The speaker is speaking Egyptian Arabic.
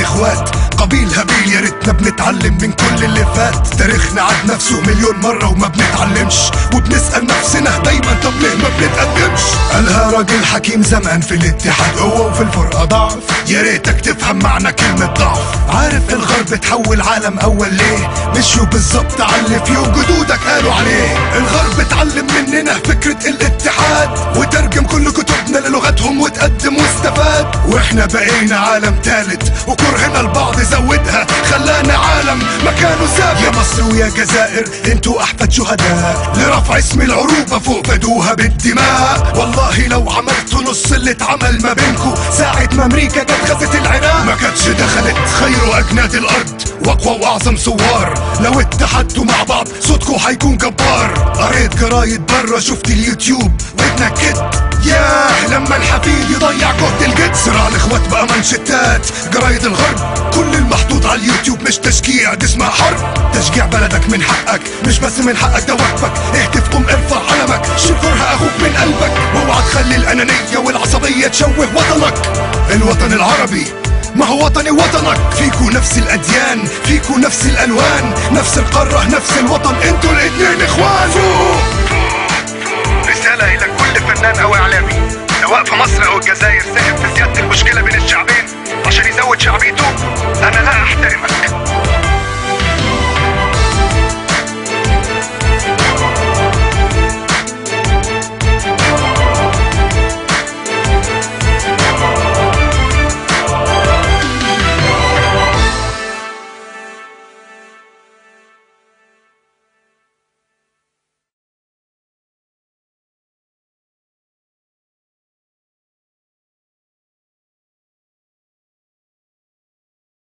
اخوات قبيل هابيل يا ريتنا بنتعلم من كل اللي فات تاريخنا عاد نفسه مليون مرة وما بنتعلمش وبنسأل نفسنا دايما طب ليه ما بنتقدمش قالها راجل حكيم زمان في الاتحاد قوة وفي الفرقة ضعف يا ريتك تفهم معنى كلمة ضعف عارف الغرب تحول عالم اول ليه مشوا بالظبط على اللي فيه وجدودك قالوا عليه الغرب اتعلم مننا فكرة الاتحاد وترجم كل كتبنا للغتهم وتقدم واستفاد واحنا بقينا عالم تالت وكرهنا البعض زودها خلانا عالم مكانه ثابت يا مصر ويا جزائر انتوا احفاد شهداء لرفع اسم العروبة فوق فدوها بالدماء والله لو عملتوا نص اللي اتعمل ما بينكو ساعة ما امريكا جت غزت العراق ما كانتش دخلت خير اجناد الارض واقوى واعظم ثوار لو اتحدتوا مع بعض صوتكو هيكون جبار قريت جرايد بره شفت اليوتيوب واتنكدت ياه لما الحفيد يضيع جهد الجد صراع الاخوات بقى منشتات جرايد الغرب كل المحطوط على اليوتيوب مش تشجيع دي اسمها حرب تشجيع بلدك من حقك مش بس من حقك ده واجبك اهتف قوم ارفع علمك شكرها اخوك من قلبك واوعى تخلي الانانيه والعصبيه تشوه وطنك الوطن العربي ما هو وطني وطنك فيكو نفس الاديان فيكو نفس الالوان نفس القاره نفس الوطن انتوا الاتنين اخوان فوق رسالة إلى كل فنان أو إعلامي سواء في مصر أو الجزائر ساهم في زيادة المشكلة بين الشعبين عشان يزود شعبيته